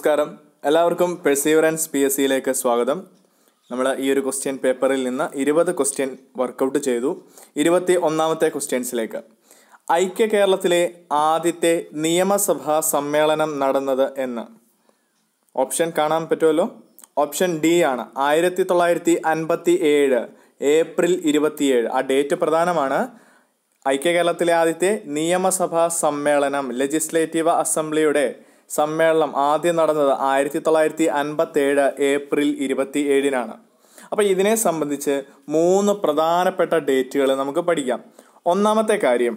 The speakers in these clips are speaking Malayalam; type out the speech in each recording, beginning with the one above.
നമസ്കാരം എല്ലാവർക്കും പെർസീവറൻസ് പി എസ് സിയിലേക്ക് സ്വാഗതം നമ്മൾ ഈ ഒരു ക്വസ്റ്റ്യൻ പേപ്പറിൽ നിന്ന് ഇരുപത് ക്വസ്റ്റ്യൻ വർക്കൗട്ട് ചെയ്തു ഇരുപത്തി ഒന്നാമത്തെ ക്വസ്റ്റ്യൻസിലേക്ക് ഐക്യ കേരളത്തിലെ ആദ്യത്തെ നിയമസഭാ സമ്മേളനം നടന്നത് എന്ന് ഓപ്ഷൻ കാണാൻ പറ്റുമല്ലോ ഓപ്ഷൻ ഡി ആണ് ആയിരത്തി തൊള്ളായിരത്തി അൻപത്തി ഏഴ് ഏപ്രിൽ ഇരുപത്തിയേഴ് ആ ഡേറ്റ് പ്രധാനമാണ് ഐക്യ കേരളത്തിലെ ആദ്യത്തെ നിയമസഭാ സമ്മേളനം ലെജിസ്ലേറ്റീവ് അസംബ്ലിയുടെ സമ്മേളനം ആദ്യം നടന്നത് ആയിരത്തി തൊള്ളായിരത്തി അൻപത്തി ഏഴ് ഏപ്രിൽ ഇരുപത്തി ഏഴിനാണ് അപ്പോൾ ഇതിനെ സംബന്ധിച്ച് മൂന്ന് പ്രധാനപ്പെട്ട ഡേറ്റുകൾ നമുക്ക് പഠിക്കാം ഒന്നാമത്തെ കാര്യം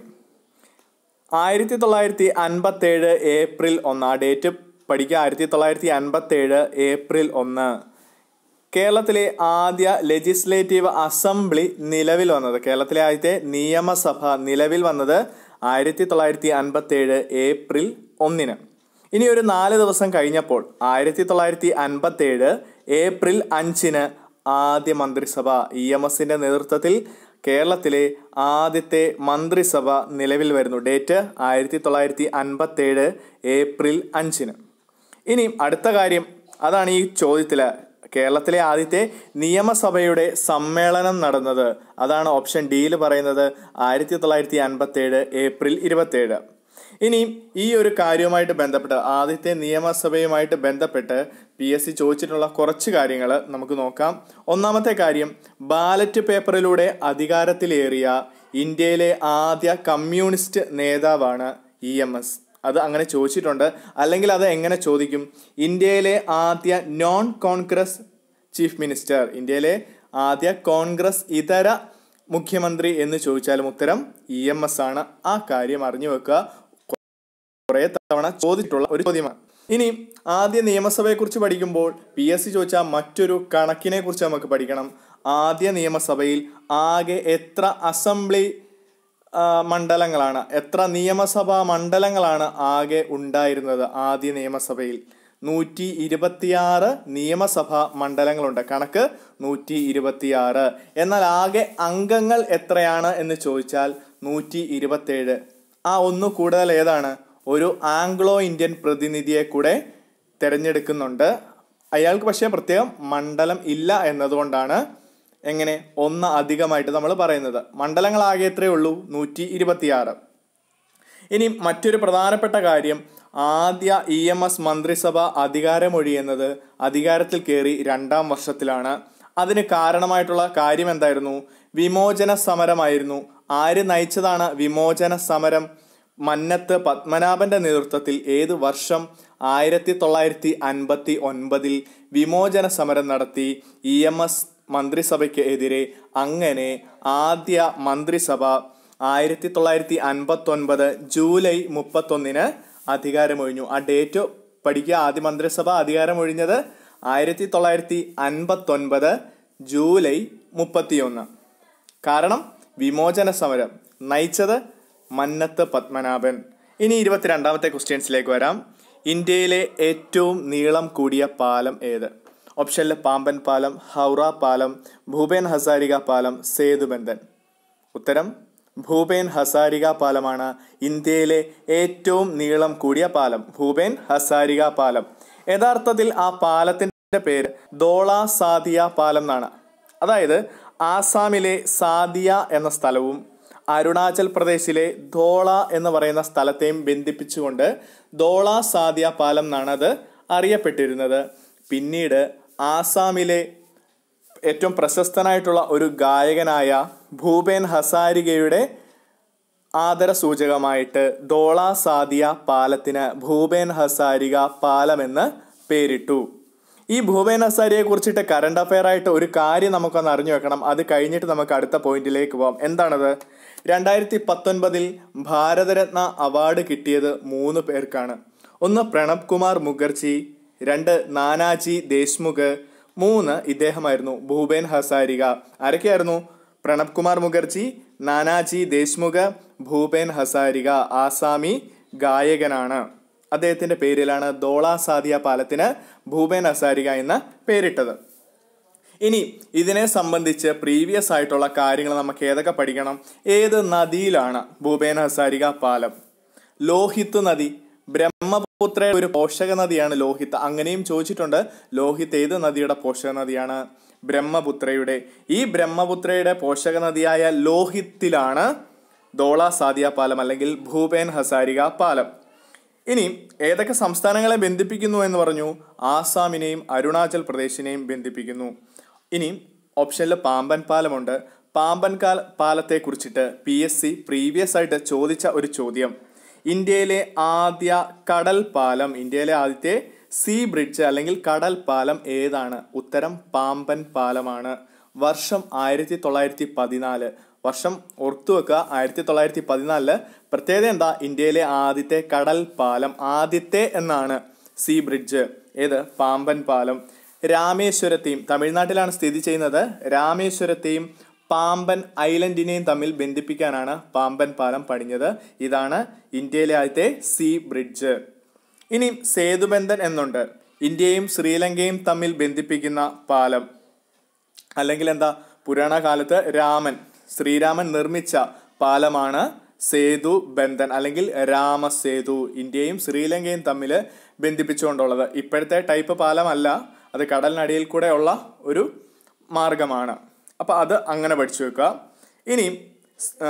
ആയിരത്തി തൊള്ളായിരത്തി അൻപത്തി ഏഴ് ഏപ്രിൽ ഒന്ന് ആ ഡേറ്റ് പഠിക്കുക ആയിരത്തി തൊള്ളായിരത്തി അൻപത്തി ഏഴ് ഏപ്രിൽ ഒന്ന് കേരളത്തിലെ ആദ്യ ലെജിസ്ലേറ്റീവ് അസംബ്ലി നിലവിൽ വന്നത് കേരളത്തിലെ ആദ്യത്തെ നിയമസഭ നിലവിൽ വന്നത് ആയിരത്തി തൊള്ളായിരത്തി അൻപത്തി ഏഴ് ഏപ്രിൽ ഒന്നിന് ഇനി ഒരു നാല് ദിവസം കഴിഞ്ഞപ്പോൾ ആയിരത്തി തൊള്ളായിരത്തി അൻപത്തി ഏഴ് ഏപ്രിൽ അഞ്ചിന് ആദ്യ മന്ത്രിസഭ ഇ എം എസിന്റെ നേതൃത്വത്തിൽ കേരളത്തിലെ ആദ്യത്തെ മന്ത്രിസഭ നിലവിൽ വരുന്നു ഡേറ്റ് ആയിരത്തി തൊള്ളായിരത്തി അൻപത്തി ഏഴ് ഏപ്രിൽ അഞ്ചിന് ഇനി അടുത്ത കാര്യം അതാണ് ഈ ചോദ്യത്തില് കേരളത്തിലെ ആദ്യത്തെ നിയമസഭയുടെ സമ്മേളനം നടന്നത് അതാണ് ഓപ്ഷൻ ഡിയിൽ പറയുന്നത് ആയിരത്തി തൊള്ളായിരത്തി അൻപത്തി ഏഴ് ഏപ്രിൽ ഇരുപത്തി ഇനി ഈ ഒരു കാര്യവുമായിട്ട് ബന്ധപ്പെട്ട് ആദ്യത്തെ നിയമസഭയുമായിട്ട് ബന്ധപ്പെട്ട് പി എസ് സി ചോദിച്ചിട്ടുള്ള കുറച്ച് കാര്യങ്ങൾ നമുക്ക് നോക്കാം ഒന്നാമത്തെ കാര്യം ബാലറ്റ് പേപ്പറിലൂടെ അധികാരത്തിലേറിയ ഇന്ത്യയിലെ ആദ്യ കമ്മ്യൂണിസ്റ്റ് നേതാവാണ് ഇ എം എസ് അത് അങ്ങനെ ചോദിച്ചിട്ടുണ്ട് അല്ലെങ്കിൽ അത് എങ്ങനെ ചോദിക്കും ഇന്ത്യയിലെ ആദ്യ നോൺ കോൺഗ്രസ് ചീഫ് മിനിസ്റ്റർ ഇന്ത്യയിലെ ആദ്യ കോൺഗ്രസ് ഇതര മുഖ്യമന്ത്രി എന്ന് ചോദിച്ചാലും ഉത്തരം ഇ എം എസ് ആണ് ആ കാര്യം അറിഞ്ഞു വെക്കുക കുറെ തവണ ചോദിച്ചിട്ടുള്ള ഒരു ചോദ്യമാണ് ഇനി ആദ്യ നിയമസഭയെ കുറിച്ച് പഠിക്കുമ്പോൾ പി എസ് സി ചോദിച്ചാൽ മറ്റൊരു കണക്കിനെ കുറിച്ച് നമുക്ക് പഠിക്കണം ആദ്യ നിയമസഭയിൽ ആകെ എത്ര അസംബ്ലി ആ, മണ്ഡലങ്ങളാണ് എത്ര നിയമസഭാ മണ്ഡലങ്ങളാണ് ആകെ ഉണ്ടായിരുന്നത് ആദ്യ നിയമസഭയിൽ നൂറ്റി ഇരുപത്തിയാറ് നിയമസഭാ മണ്ഡലങ്ങളുണ്ട് കണക്ക് നൂറ്റി ഇരുപത്തിയാറ് എന്നാൽ ആകെ അംഗങ്ങൾ എത്രയാണ് എന്ന് ചോദിച്ചാൽ നൂറ്റി ഇരുപത്തേഴ് ആ ഒന്ന് കൂടുതൽ ഏതാണ് ഒരു ആംഗ്ലോ ഇന്ത്യൻ പ്രതിനിധിയെ കൂടെ തിരഞ്ഞെടുക്കുന്നുണ്ട് അയാൾക്ക് പക്ഷേ പ്രത്യേകം മണ്ഡലം ഇല്ല എന്നതുകൊണ്ടാണ് എങ്ങനെ ഒന്ന് അധികമായിട്ട് നമ്മൾ പറയുന്നത് മണ്ഡലങ്ങളാകെ എത്രയേ ഉള്ളൂ നൂറ്റി ഇരുപത്തിയാറ് ഇനി മറ്റൊരു പ്രധാനപ്പെട്ട കാര്യം ആദ്യ ഇ എം എസ് മന്ത്രിസഭ അധികാരമൊഴിയുന്നത് അധികാരത്തിൽ കയറി രണ്ടാം വർഷത്തിലാണ് അതിന് കാരണമായിട്ടുള്ള കാര്യം എന്തായിരുന്നു വിമോചന സമരമായിരുന്നു ആര് നയിച്ചതാണ് വിമോചന സമരം മന്നത്ത് പത്മനാഭന്റെ നേതൃത്വത്തിൽ ഏത് വർഷം ആയിരത്തി തൊള്ളായിരത്തി അൻപത്തി ഒൻപതിൽ വിമോചന സമരം നടത്തി ഇ എം എസ് മന്ത്രിസഭയ്ക്ക് എതിരെ അങ്ങനെ ആദ്യ മന്ത്രിസഭ ആയിരത്തി തൊള്ളായിരത്തി അൻപത്തി ഒൻപത് ജൂലൈ മുപ്പത്തൊന്നിന് അധികാരമൊഴിഞ്ഞു ആ ഡേറ്റ് പഠിക്കുക ആദ്യ മന്ത്രിസഭ അധികാരമൊഴിഞ്ഞത് ആയിരത്തി തൊള്ളായിരത്തി അൻപത്തൊൻപത് ജൂലൈ മുപ്പത്തിയൊന്ന് കാരണം വിമോചന സമരം നയിച്ചത് മന്നത്ത് പത്മനാഭൻ ഇനി ഇരുപത്തിരണ്ടാമത്തെ ക്വസ്റ്റ്യൻസിലേക്ക് വരാം ഇന്ത്യയിലെ ഏറ്റവും നീളം കൂടിയ പാലം ഏത് ഓപ്ഷനിൽ പാമ്പൻ പാലം ഹൗറ പാലം ഭൂപേൻ ഹസാരിക പാലം സേതുബന്ധൻ ഉത്തരം ഭൂപേൻ ഹസാരിക പാലമാണ് ഇന്ത്യയിലെ ഏറ്റവും നീളം കൂടിയ പാലം ഭൂപേൻ ഹസാരിക പാലം യഥാർത്ഥത്തിൽ ആ പാലത്തിന്റെ പേര് ദോള സാദിയ പാലം എന്നാണ് അതായത് ആസാമിലെ സാദിയ എന്ന സ്ഥലവും അരുണാചൽ പ്രദേശിലെ ധോള എന്ന് പറയുന്ന സ്ഥലത്തെയും ബന്ധിപ്പിച്ചുകൊണ്ട് ധോള സാദിയ പാലം എന്നാണ് അത് അറിയപ്പെട്ടിരുന്നത് പിന്നീട് ആസാമിലെ ഏറ്റവും പ്രശസ്തനായിട്ടുള്ള ഒരു ഗായകനായ ഭൂപേൻ ഹസാരികയുടെ ആദര സൂചകമായിട്ട് ധോള സാദിയ പാലത്തിന് ഭൂപേൻ ഹസാരിക പാലമെന്ന് പേരിട്ടു ഈ ഭൂപേൻ ഹസാരിയെ കുറിച്ചിട്ട് കറണ്ട് അഫയർ ആയിട്ട് ഒരു കാര്യം നമുക്കൊന്ന് അറിഞ്ഞു വെക്കണം അത് കഴിഞ്ഞിട്ട് നമുക്ക് അടുത്ത പോയിന്റിലേക്ക് പോവാം എന്താണത് രണ്ടായിരത്തി പത്തൊൻപതിൽ ഭാരതരത്ന അവാർഡ് കിട്ടിയത് മൂന്ന് പേർക്കാണ് ഒന്ന് പ്രണബ് കുമാർ മുഖർജി രണ്ട് നാനാജി ദേശ്മുഖ് മൂന്ന് ഇദ്ദേഹമായിരുന്നു ഭൂപേൻ ഹസാരിക ആരൊക്കെയായിരുന്നു പ്രണബ് കുമാർ മുഖർജി നാനാജി ദേശ്മുഖ് ഭൂപേൻ ഹസാരിക ആസാമി ഗായകനാണ് അദ്ദേഹത്തിന്റെ പേരിലാണ് ദോള സാദിയ പാലത്തിന് ഭൂപേൻ ഹസാരിക എന്ന് പേരിട്ടത് ഇനി ഇതിനെ സംബന്ധിച്ച് പ്രീവിയസ് ആയിട്ടുള്ള കാര്യങ്ങൾ നമുക്ക് ഏതൊക്കെ പഠിക്കണം ഏത് നദിയിലാണ് ഭൂപേൻ ഹസാരിക പാലം ലോഹിത് നദി ബ്രഹ്മപുത്ര പുത്രയുടെ ഒരു പോഷക നദിയാണ് ലോഹിത് അങ്ങനെയും ചോദിച്ചിട്ടുണ്ട് ലോഹിത് ഏത് നദിയുടെ പോഷക നദിയാണ് ബ്രഹ്മപുത്രയുടെ ഈ ബ്രഹ്മപുത്രയുടെ പോഷക നദിയായ ലോഹിത്തിലാണ് ധോള സാദിയ പാലം അല്ലെങ്കിൽ ഭൂപേൻ ഹസാരിക പാലം ഇനി ഏതൊക്കെ സംസ്ഥാനങ്ങളെ ബന്ധിപ്പിക്കുന്നു എന്ന് പറഞ്ഞു ആസാമിനെയും അരുണാചൽ പ്രദേശിനെയും ബന്ധിപ്പിക്കുന്നു ഇനി ഓപ്ഷനിൽ പാമ്പൻ പാലമുണ്ട് പാമ്പൻ കാല പാലത്തെ കുറിച്ചിട്ട് പി എസ് സി പ്രീവിയസ് ആയിട്ട് ചോദിച്ച ഒരു ചോദ്യം ഇന്ത്യയിലെ ആദ്യ കടൽ പാലം ഇന്ത്യയിലെ ആദ്യത്തെ സീ ബ്രിഡ്ജ് അല്ലെങ്കിൽ കടൽ പാലം ഏതാണ് ഉത്തരം പാമ്പൻ പാലമാണ് വർഷം ആയിരത്തി തൊള്ളായിരത്തി പതിനാല് വർഷം ഓർത്തു വെക്കുക ആയിരത്തി തൊള്ളായിരത്തി പതിനാലില് പ്രത്യേകത എന്താ ഇന്ത്യയിലെ ആദ്യത്തെ കടൽ പാലം ആദ്യത്തെ എന്നാണ് സീ ബ്രിഡ്ജ് ഏത് പാമ്പൻ പാലം രാമേശ്വരത്തെയും തമിഴ്നാട്ടിലാണ് സ്ഥിതി ചെയ്യുന്നത് രാമേശ്വരത്തെയും പാമ്പൻ ഐലൻഡിനെയും തമ്മിൽ ബന്ധിപ്പിക്കാനാണ് പാമ്പൻ പാലം പണിഞ്ഞത് ഇതാണ് ഇന്ത്യയിലെ ആദ്യത്തെ സീ ബ്രിഡ്ജ് ഇനി സേതുബന്ധൻ എന്നുണ്ട് ഇന്ത്യയും ശ്രീലങ്കയും തമ്മിൽ ബന്ധിപ്പിക്കുന്ന പാലം അല്ലെങ്കിൽ എന്താ പുരാണ കാലത്ത് രാമൻ ശ്രീരാമൻ നിർമ്മിച്ച പാലമാണ് സേതു ബന്ധൻ അല്ലെങ്കിൽ രാമസേതു ഇന്ത്യയും ശ്രീലങ്കയും തമ്മിൽ ബന്ധിപ്പിച്ചുകൊണ്ടുള്ളത് ഇപ്പോഴത്തെ ടൈപ്പ് പാലമല്ല അത് കടലിനടിയിൽ കൂടെ ഉള്ള ഒരു മാർഗമാണ് അപ്പോൾ അത് അങ്ങനെ പഠിച്ചു വെക്കുക ഇനി ആ,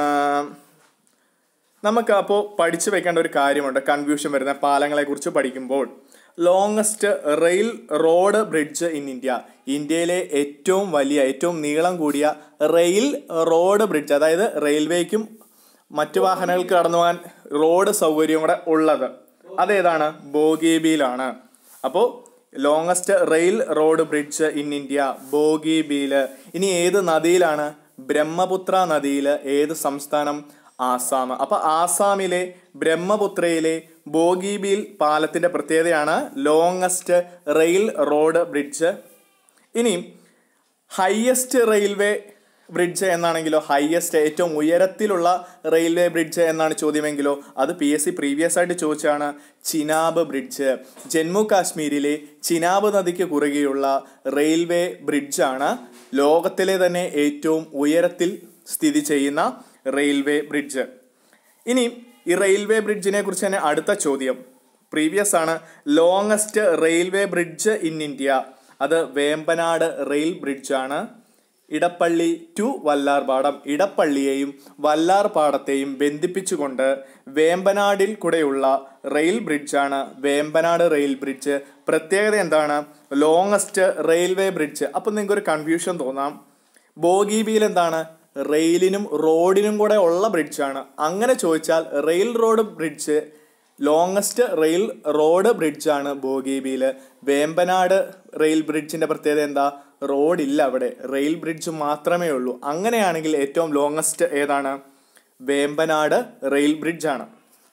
നമുക്ക് അപ്പോൾ പഠിച്ചു വെക്കേണ്ട ഒരു കാര്യമുണ്ട് കൺഫ്യൂഷൻ വരുന്ന പാലങ്ങളെ കുറിച്ച് പഠിക്കുമ്പോൾ longest rail road bridge in India ഇന്ത്യയിലെ ഏറ്റവും വലിയ ഏറ്റവും നീളം കൂടിയ റെയിൽ റോഡ് ബ്രിഡ്ജ് അതായത് റെയിൽവേക്കും മറ്റു വാഹനങ്ങൾക്ക് കടന്നു പോകാൻ റോഡ് സൗകര്യവും കൂടെ ഉള്ളത് അതേതാണ് ബോഗീബിയിലാണ് അപ്പോൾ longest rail road bridge in India ബോഗീബിയില് ഇനി ഏത് നദിയിലാണ് ബ്രഹ്മപുത്ര നദിയിൽ ഏത് സംസ്ഥാനം ആസാം അപ്പൊ ആസാമിലെ ബ്രഹ്മപുത്രയിലെ ബോഗീബിൽ പാലത്തിന്റെ പ്രത്യേകതയാണ് ലോങ്ങസ്റ്റ് റെയിൽ റോഡ് ബ്രിഡ്ജ് ഇനി ഹയസ്റ്റ് റെയിൽവേ ബ്രിഡ്ജ് എന്നാണെങ്കിലോ ഹയസ്റ്റ് ഏറ്റവും ഉയരത്തിലുള്ള റെയിൽവേ ബ്രിഡ്ജ് എന്നാണ് ചോദ്യമെങ്കിലോ അത് പി എസ് സി പ്രീവിയസ് ആയിട്ട് ചോദിച്ചാണ് ചിനാബ് ബ്രിഡ്ജ് ജമ്മു കാശ്മീരിലെ ചിനാബ് നദിക്ക് കുറുകെയുള്ള റെയിൽവേ ബ്രിഡ്ജാണ് ലോകത്തിലെ തന്നെ ഏറ്റവും ഉയരത്തിൽ സ്ഥിതി ചെയ്യുന്ന റെയിൽവേ ബ്രിഡ്ജ് ഇനി ഈ റെയിൽവേ ബ്രിഡ്ജിനെ കുറിച്ച് തന്നെ അടുത്ത ചോദ്യം പ്രീവിയസ് ആണ് longest railway bridge in India അത് വേമ്പനാട് റെയിൽ ബ്രിഡ്ജാണ് ഇടപ്പള്ളി ടു വല്ലാർപാടം ഇടപ്പള്ളിയെയും വല്ലാർപാടത്തെയും ബന്ധിപ്പിച്ചുകൊണ്ട് വേമ്പനാടിൽ കൂടെയുള്ള റെയിൽ ബ്രിഡ്ജാണ് വേമ്പനാട് റെയിൽ ബ്രിഡ്ജ് പ്രത്യേകത എന്താണ് ലോങ്ങസ്റ്റ് റെയിൽവേ ബ്രിഡ്ജ് അപ്പം നിങ്ങൾക്ക് ഒരു കൺഫ്യൂഷൻ തോന്നാം ബോഗീബിയിൽ എന്താണ് റെയിലിനും റോഡിനും കൂടെ ഉള്ള ബ്രിഡ്ജാണ് അങ്ങനെ ചോദിച്ചാൽ rail road bridge longest rail road ബ്രിഡ്ജാണ് ബോഗീബിയിൽ വേമ്പനാട് റെയിൽ ബ്രിഡ്ജിന്റെ പ്രത്യേകത എന്താ റോഡില്ല അവിടെ റെയിൽ ബ്രിഡ്ജ് മാത്രമേ ഉള്ളൂ അങ്ങനെയാണെങ്കിൽ ഏറ്റവും ലോങ്ങസ്റ്റ് ഏതാണ് വേമ്പനാട് റെയിൽ ബ്രിഡ്ജാണ്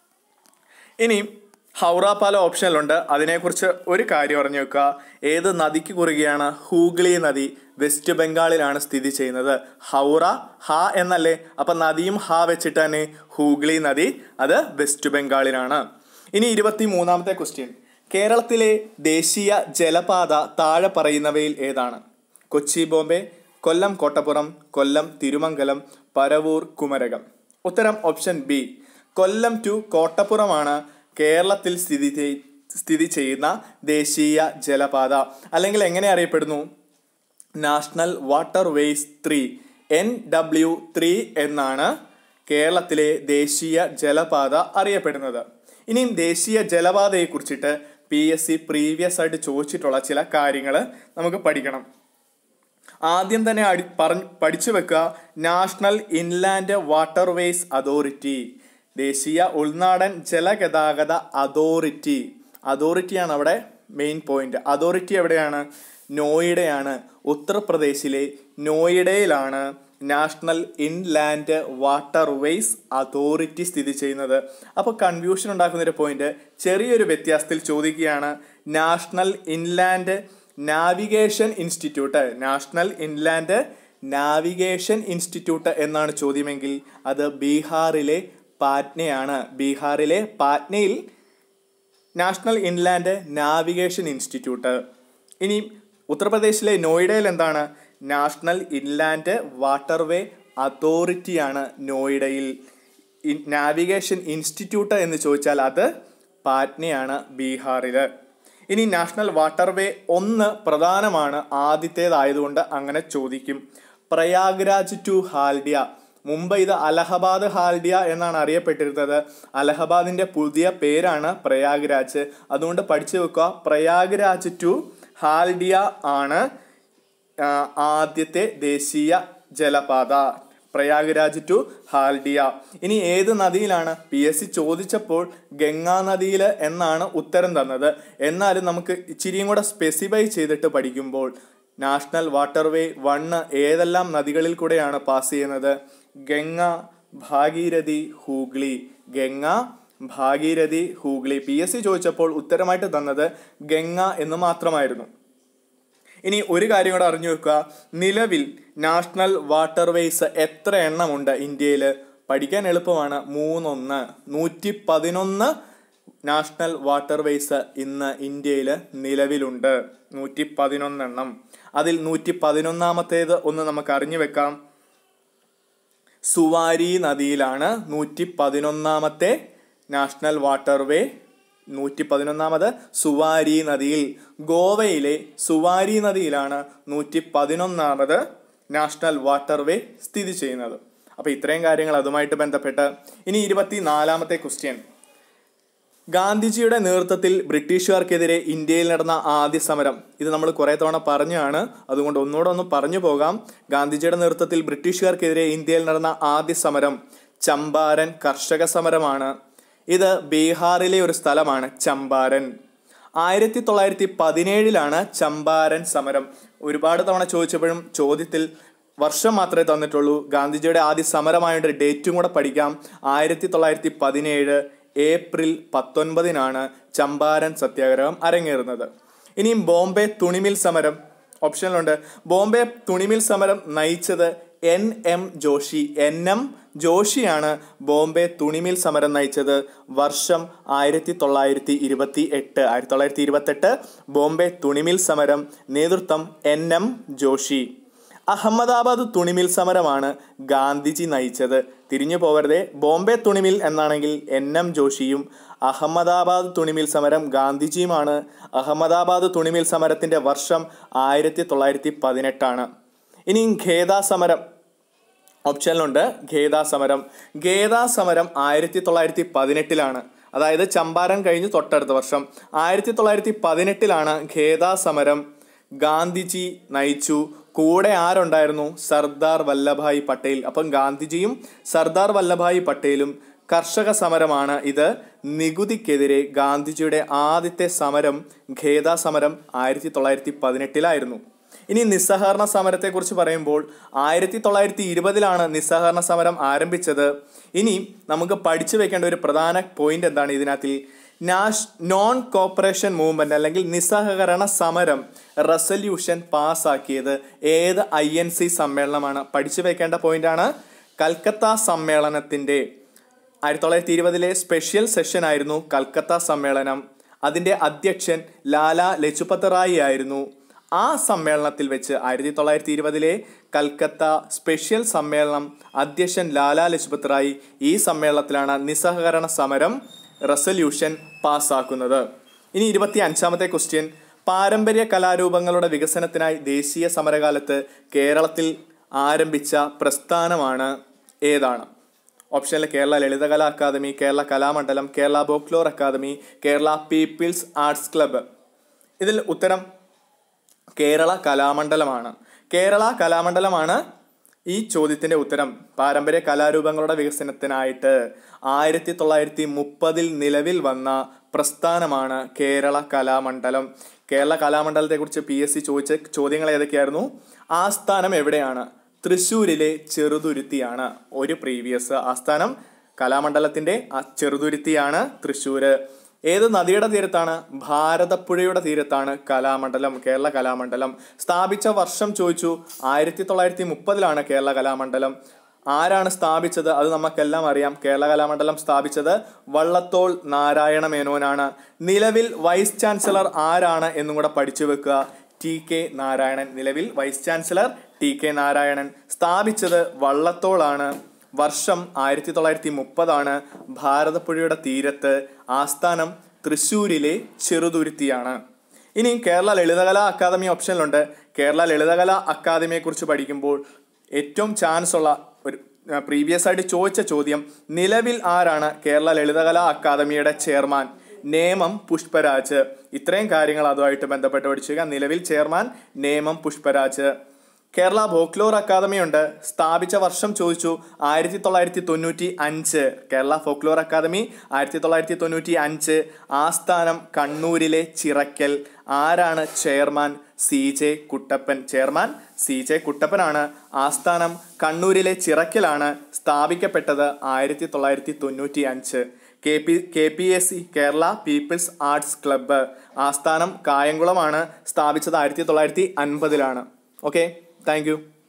ഇനി ഹൗറ പാലം ഓപ്ഷനിലുണ്ട് അതിനെക്കുറിച്ച് ഒരു കാര്യം അറിഞ്ഞു വെക്കുക ഏത് നദിക്ക് കുറുകെയാണ് ഹൂഗ്ലി നദി വെസ്റ്റ് ബംഗാളിലാണ് സ്ഥിതി ചെയ്യുന്നത് ഹൗറ ഹ എന്നല്ലേ അപ്പം നദിയും ഹ വെച്ചിട്ട് തന്നെ ഹൂഗ്ലി നദി അത് വെസ്റ്റ് ബംഗാളിലാണ് ഇനി ഇരുപത്തി മൂന്നാമത്തെ ക്വസ്റ്റ്യൻ കേരളത്തിലെ ദേശീയ ജലപാത താഴെ പറയുന്നവയിൽ ഏതാണ് കൊച്ചി ബോംബെ കൊല്ലം കോട്ടപ്പുറം കൊല്ലം തിരുമംഗലം പരവൂർ കുമരകം ഉത്തരം ഓപ്ഷൻ ബി കൊല്ലം ടു കോട്ടപ്പുറമാണ് കേരളത്തിൽ സ്ഥിതി ചെയ്- സ്ഥിതി ചെയ്യുന്ന ദേശീയ ജലപാത അല്ലെങ്കിൽ എങ്ങനെ അറിയപ്പെടുന്നു national water ways three N W three എന്നാണ് കേരളത്തിലെ ദേശീയ ജലപാത അറിയപ്പെടുന്നത് ഇനിയും ദേശീയ ജലപാതയെ കുറിച്ചിട്ട് പി എസ് സി പ്രീവിയസ് ആയിട്ട് ചോദിച്ചിട്ടുള്ള ചില കാര്യങ്ങൾ നമുക്ക് പഠിക്കണം ആദ്യം തന്നെ അടി പറഞ്ഞ് പഠിച്ചു വെക്കുക നാഷണൽ ഇൻലാൻഡ് വാട്ടർവേസ് അതോറിറ്റി ദേശീയ ഉൾനാടൻ ജലഗതാഗത അതോറിറ്റി അതോറിറ്റിയാണ് അവിടെ മെയിൻ പോയിന്റ് അതോറിറ്റി എവിടെയാണ് നോയിഡയാണ് ഉത്തർപ്രദേശിലെ നോയിഡയിലാണ് നാഷണൽ ഇൻലാൻഡ് വാട്ടർവേസ് അതോറിറ്റി സ്ഥിതി ചെയ്യുന്നത് അപ്പോൾ കൺഫ്യൂഷൻ ഉണ്ടാക്കുന്ന ഒരു പോയിന്റ് ചെറിയൊരു വ്യത്യാസത്തിൽ ചോദിക്കുകയാണ് national inland navigation institute national inland navigation institute എന്നാണ് ചോദ്യമെങ്കിൽ അത് ബീഹാറിലെ പാറ്റ്നയാണ് ബീഹാറിലെ പാറ്റ്നയിൽ നാഷണൽ ഇൻലാൻഡ് നാവിഗേഷൻ ഇൻസ്റ്റിറ്റ്യൂട്ട് ഇനി ഉത്തർപ്രദേശിലെ നോയിഡയിൽ എന്താണ് നാഷണൽ ഇൻലാൻഡ് വാട്ടർവേ അതോറിറ്റിയാണ് നോയിഡയിൽ ഇൻ- നാവിഗേഷൻ ഇൻസ്റ്റിറ്റ്യൂട്ട് എന്ന് ചോദിച്ചാൽ അത് പാറ്റ്നയാണ് ബീഹാറില് ഇനി നാഷണൽ വാട്ടർവേ ഒന്ന് പ്രധാനമാണ് ആദ്യത്തേതായതുകൊണ്ട് അങ്ങനെ ചോദിക്കും പ്രയാഗ്രാജ് ടു ഹാൽഡിയ മുമ്പ് ഇത് അലഹബാദ് ഹാൽഡിയ എന്നാണ് അറിയപ്പെട്ടിരുന്നത് അലഹബാദിന്റെ പുതിയ പേരാണ് പ്രയാഗ്രാജ് അതുകൊണ്ട് പഠിച്ചു വെക്കുക പ്രയാഗ്രാജ് ടു ഹാൽഡിയ ആണ് ആ, ആദ്യത്തെ ദേശീയ ജലപാത പ്രയാഗ്രാജ് ടു ഹാൽഡിയ ഇനി ഏത് നദിയിലാണ് പി എസ് സി ചോദിച്ചപ്പോൾ ഗംഗാ നദിയിൽ എന്നാണ് ഉത്തരം തന്നത് എന്നാലും നമുക്ക് ഇച്ചിരിയും കൂടെ സ്പെസിഫൈ ചെയ്തിട്ട് പഠിക്കുമ്പോൾ നാഷണൽ വാട്ടർവേ വണ്ണ് ഏതെല്ലാം നദികളിൽ കൂടെയാണ് പാസ് ചെയ്യുന്നത് Ganga Bhagirathi Hooghly Ganga Bhagirathi Hooghly P S C ചോദിച്ചപ്പോൾ ഉത്തരമായിട്ട് തന്നത് ഗംഗ എന്ന് മാത്രമായിരുന്നു ഇനി ഒരു കാര്യം കൂടെ അറിഞ്ഞു വെക്കുക നിലവിൽ നാഷണൽ വാട്ടർവേസ് എത്ര എണ്ണമുണ്ട് ഇന്ത്യയിൽ പഠിക്കാൻ എളുപ്പമാണ് മൂന്നൊന്ന് നൂറ്റി പതിനൊന്ന് നാഷണൽ വാട്ടർവേസ് ഇന്ന് ഇന്ത്യയിൽ നിലവിലുണ്ട് നൂറ്റി പതിനൊന്നെണ്ണം അതിൽ നൂറ്റി പതിനൊന്നാമത്തേത് ഒന്ന് നമുക്ക് അറിഞ്ഞു വെക്കാം സുവാരി നദിയിലാണ് നൂറ്റി പതിനൊന്നാമത്തെ നാഷണൽ വാട്ടർവേ നൂറ്റി പതിനൊന്നാമത് സുവാരി നദിയിൽ ഗോവയിലെ സുവാരി നദിയിലാണ് നൂറ്റി പതിനൊന്നാമത് നാഷണൽ വാട്ടർവേ സ്ഥിതി ചെയ്യുന്നത് അപ്പോൾ ഇത്രയും കാര്യങ്ങൾ അതുമായിട്ട് ബന്ധപ്പെട്ട് ഇനി ഇരുപത്തി നാലാമത്തെ ക്വസ്റ്റ്യൻ ഗാന്ധിജിയുടെ നേതൃത്വത്തിൽ ബ്രിട്ടീഷുകാർക്കെതിരെ ഇന്ത്യയിൽ നടന്ന ആദ്യ സമരം ഇത് നമ്മൾ കുറേ തവണ പറഞ്ഞാണ് അതുകൊണ്ട് ഒന്നുകൂടെ ഒന്ന് പറഞ്ഞു പോകാം ഗാന്ധിജിയുടെ നേതൃത്വത്തിൽ ബ്രിട്ടീഷുകാർക്കെതിരെ ഇന്ത്യയിൽ നടന്ന ആദ്യ സമരം ചമ്പാരൻ കർഷക സമരമാണ് ഇത് ബീഹാറിലെ ഒരു സ്ഥലമാണ് ചമ്പാരൻ ആയിരത്തി തൊള്ളായിരത്തി പതിനേഴിലാണ് ചമ്പാരൻ സമരം ഒരുപാട് തവണ ചോദിച്ചപ്പോഴും ചോദ്യത്തിൽ വർഷം മാത്രമേ തന്നിട്ടുള്ളൂ ഗാന്ധിജിയുടെ ആദ്യ സമരമായിട്ട് ഡേറ്റും കൂടെ പഠിക്കാം ആയിരത്തി തൊള്ളായിരത്തി പതിനേഴ് ഏപ്രിൽ പത്തൊൻപതിനാണ് ചമ്പാരൻ സത്യാഗ്രഹം അരങ്ങേറുന്നത് ഇനിയും ബോംബെ തുണിമിൽ സമരം ഓപ്ഷനിലുണ്ട് ബോംബെ തുണിമിൽ സമരം നയിച്ചത് N M Joshi N M ജോഷിയാണ് ബോംബെ തുണിമിൽ സമരം നയിച്ചത് വർഷം ആയിരത്തി തൊള്ളായിരത്തി ഇരുപത്തി എട്ട് ആയിരത്തി തൊള്ളായിരത്തി ഇരുപത്തെട്ട് ബോംബെ തുണിമിൽ സമരം നേതൃത്വം എൻ എം ജോഷി അഹമ്മദാബാദ് തുണിമിൽ സമരമാണ് ഗാന്ധിജി നയിച്ചത് തിരിഞ്ഞു പോകരുതേ ബോംബെ തുണിമിൽ എന്നാണെങ്കിൽ എൻ എം ജോഷിയും അഹമ്മദാബാദ് തുണിമിൽ സമരം ഗാന്ധിജിയുമാണ് അഹമ്മദാബാദ് തുണിമിൽ സമരത്തിന്റെ വർഷം ആയിരത്തി തൊള്ളായിരത്തി പതിനെട്ടാണ് ഇനി ഖേദ സമരം ഓപ്ഷനിലുണ്ട് ഖേദ സമരം ഖേദ സമരം ആയിരത്തി തൊള്ളായിരത്തി പതിനെട്ടിലാണ് അതായത് ചമ്പാരൻ കഴിഞ്ഞ് തൊട്ടടുത്ത വർഷം ആയിരത്തി തൊള്ളായിരത്തി പതിനെട്ടിലാണ് ഖേദ സമരം ഗാന്ധിജി നയിച്ചു കൂടെ ആരുണ്ടായിരുന്നു സർദാർ വല്ലഭായ് പട്ടേൽ അപ്പം ഗാന്ധിജിയും സർദാർ വല്ലഭായ് പട്ടേലും കർഷക സമരമാണ് ഇത് നികുതിക്കെതിരെ ഗാന്ധിജിയുടെ ആദ്യത്തെ സമരം ഖേദ സമരം ആയിരത്തി തൊള്ളായിരത്തി പതിനെട്ടിലായിരുന്നു ഇനി നിസ്സഹകരണ സമരത്തെക്കുറിച്ച് പറയുമ്പോൾ ആയിരത്തി തൊള്ളായിരത്തി ഇരുപതിലാണ് നിസ്സഹകരണ സമരം ആരംഭിച്ചത് ഇനി നമുക്ക് പഠിച്ചു വെക്കേണ്ട ഒരു പ്രധാന പോയിന്റ് എന്താണ് ഇതിനകത്തിൽ നാഷ് നോൺ കോപ്പറേഷൻ മൂവ്മെന്റ് അല്ലെങ്കിൽ നിസ്സഹകരണ സമരം റെസല്യൂഷൻ പാസ്സാക്കിയത് ഏത് ഐ എൻ സി സമ്മേളനമാണ് പഠിച്ചു വെക്കേണ്ട പോയിന്റാണ് കൽക്കത്ത സമ്മേളനത്തിന്റെ ആയിരത്തി തൊള്ളായിരത്തി ഇരുപതിലെ സ്പെഷ്യൽ സെഷൻ ആയിരുന്നു കൽക്കത്ത സമ്മേളനം അതിന്റെ അധ്യക്ഷൻ ലാല ലജുപത് റായി ആയിരുന്നു ആ സമ്മേളനത്തിൽ വെച്ച് ആയിരത്തി തൊള്ളായിരത്തി ഇരുപതിലെ കൽക്കത്ത സ്പെഷ്യൽ സമ്മേളനം അധ്യക്ഷൻ ലാല ലജുപത് റായി ഈ സമ്മേളനത്തിലാണ് നിസ്സഹകരണ സമരം റെസല്യൂഷൻ പാസ്സാക്കുന്നത് ഇനി ഇരുപത്തി അഞ്ചാമത്തെ ക്വസ്റ്റ്യൻ പാരമ്പര്യ കലാരൂപങ്ങളുടെ വികസനത്തിനായി ദേശീയ സമരകാലത്ത് കേരളത്തിൽ ആരംഭിച്ച പ്രസ്ഥാനമാണ് ഏതാണ് ഓപ്ഷനിൽ Kerala Lalithakala academy Kerala Kalamandalam Kerala folklore academy Kerala people's arts club ഇതിൽ ഉത്തരം കേരള കലാമണ്ഡലമാണ് കേരള കലാമണ്ഡലമാണ് ഈ ചോദ്യത്തിന്റെ ഉത്തരം പാരമ്പര്യ കലാരൂപങ്ങളുടെ വികസനത്തിനായിട്ട് ആയിരത്തി തൊള്ളായിരത്തി മുപ്പതിൽ നിലവിൽ വന്ന പ്രസ്ഥാനമാണ് കേരള കലാമണ്ഡലം കേരള കലാമണ്ഡലത്തെക്കുറിച്ച് പി എസ് സി ചോദിച്ച ചോദ്യങ്ങൾ ഏതൊക്കെയായിരുന്നു ആസ്ഥാനം എവിടെയാണ് തൃശ്ശൂരിലെ ചെറുതുരുത്തിയാണ് ഒരു പ്രീവിയസ് ആസ്ഥാനം കലാമണ്ഡലത്തിന്റെ ആ ചെറുതുരുത്തിയാണ് തൃശ്ശൂര് ഏത് നദിയുടെ തീരത്താണ് ഭാരതപ്പുഴയുടെ തീരത്താണ് കലാമണ്ഡലം കേരള കലാമണ്ഡലം സ്ഥാപിച്ച വർഷം ചോദിച്ചു ആയിരത്തി തൊള്ളായിരത്തി മുപ്പതിലാണ് കേരള കലാമണ്ഡലം ആരാണ് സ്ഥാപിച്ചത് അത് നമുക്കെല്ലാം അറിയാം കേരള കലാമണ്ഡലം സ്ഥാപിച്ചത് വള്ളത്തോൾ നാരായണ മേനോനാണ് നിലവിൽ വൈസ് ചാൻസലർ ആരാണ് എന്നും കൂടെ പഠിച്ചു വെക്കുക ടി കെ നാരായണൻ നിലവിൽ vice chancellor T K Narayanan സ്ഥാപിച്ചത് വള്ളത്തോളാണ് വർഷം ആയിരത്തി തൊള്ളായിരത്തി മുപ്പതാണ് ഭാരതപ്പുഴയുടെ തീരത്ത് ആസ്ഥാനം തൃശ്ശൂരിലെ ചെറുതുരുത്തിയാണ് ഇനി കേരള ലളിതകലാ അക്കാദമി ഓപ്ഷനിലുണ്ട് കേരള ലളിതകലാ അക്കാദമിയെക്കുറിച്ച് പഠിക്കുമ്പോൾ ഏറ്റവും ചാൻസ് ഉള്ള ഒരു പ്രീവിയസ് ആയിട്ട് ചോദിച്ച ചോദ്യം നിലവിൽ ആരാണ് കേരള ലളിതകലാ അക്കാദമിയുടെ ചെയർമാൻ നേമം പുഷ്പരാജ് ഇത്രയും കാര്യങ്ങൾ അതുമായിട്ട് ബന്ധപ്പെട്ട് പഠിച്ചുക നിലവിൽ chairman Nemom Pushparaj Kerala folklore academy ഉണ്ട് സ്ഥാപിച്ച വർഷം ചോദിച്ചു ആയിരത്തി തൊള്ളായിരത്തി തൊണ്ണൂറ്റി അഞ്ച് കേരള ഫോക്ലോർ അക്കാദമി ആയിരത്തി തൊള്ളായിരത്തി തൊണ്ണൂറ്റി അഞ്ച് ആസ്ഥാനം കണ്ണൂരിലെ ചിറക്കൽ ആരാണ് chairman C J Kuttappan chairman C J കുട്ടപ്പനാണ് ആസ്ഥാനം കണ്ണൂരിലെ ചിറക്കലാണ് സ്ഥാപിക്കപ്പെട്ടത് ആയിരത്തി തൊള്ളായിരത്തി തൊണ്ണൂറ്റി അഞ്ച് K P K P S C Kerala people's arts club ആസ്ഥാനം കായംകുളമാണ് സ്ഥാപിച്ചത് ആയിരത്തി തൊള്ളായിരത്തി അൻപതിലാണ് ഓക്കെ താങ്ക് യു